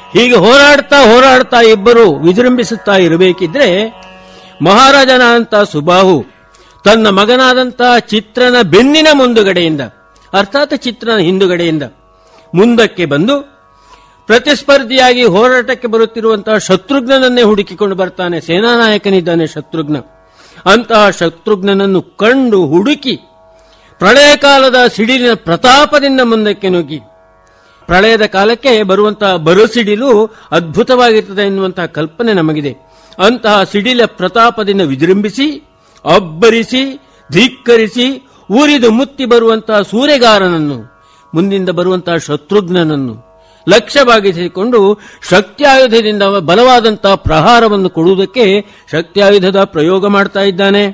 ಹೀಗೆ ಹೋರಾಡ್ತಾ ಹೋರಾಡ್ತಾ ಇಬ್ಬರು ವಿಜೃಂಭಿಸುತ್ತಾ ಇರಬೇಕಿದ್ರೆ ಮಹಾರಾಜನಾದಂಥ ಸುಬಾಹು ತನ್ನ ಮಗನಾದಂಥ ಚಿತ್ರನ ಬೆನ್ನಿನ ಮುಂದುಗಡೆಯಿಂದ ಅರ್ಥಾತ್ ಚಿತ್ರನ ಹಿಂದುಗಡೆಯಿಂದ ಮುಂದಕ್ಕೆ ಬಂದು ಪ್ರತಿಸ್ಪರ್ಧಿಯಾಗಿ ಹೋರಾಟಕ್ಕೆ ಬರುತ್ತಿರುವಂತಹ ಶತ್ರುಘ್ನನನ್ನೇ ಹುಡುಕಿಕೊಂಡು ಬರ್ತಾನೆ ಸೇನಾನಾಯಕನಿದ್ದಾನೆ ಶತ್ರುಘ್ನ ಅಂತಹ ಶತ್ರುಘ್ನನನ್ನು ಕಂಡು ಹುಡುಕಿ ಪ್ರಳಯ ಕಾಲದ ಸಿಡಿಲಿನ ಪ್ರತಾಪದಿಂದ ಮುಂದಕ್ಕೆ ನುಗ್ಗಿ ಪ್ರಳಯದ ಕಾಲಕ್ಕೆ ಬರುವಂತಹ ಬರುಸಿಡಿಲು ಅದ್ಭುತವಾಗಿರ್ತದೆ ಎನ್ನುವಂತಹ ಕಲ್ಪನೆ ನಮಗಿದೆ ಅಂತಹ ಸಿಡಿಲ ಪ್ರತಾಪದಿಂದ ವಿಜೃಂಭಿಸಿ ಅಬ್ಬರಿಸಿ ಧಿಕ್ಕರಿಸಿ ಊರಿದು ಮುತ್ತಿ ಬರುವಂತಹ ಸೂರೆಗಾರನನ್ನು ಮುಂದಿಂದ ಬರುವಂತಹ ಶತ್ರುಘ್ನನನ್ನು ಲಕ್ಷ್ಯವಾಗಿಸಿಕೊಂಡು ಶಕ್ತಿಯಾಯುಧದಿಂದ ಬಲವಾದಂತಹ ಪ್ರಹಾರವನ್ನು ಕೊಡುವುದಕ್ಕೆ ಶಕ್ತಿಯಾಯುಧದ ಪ್ರಯೋಗ ಮಾಡ್ತಾ ಇದ್ದಾನೆ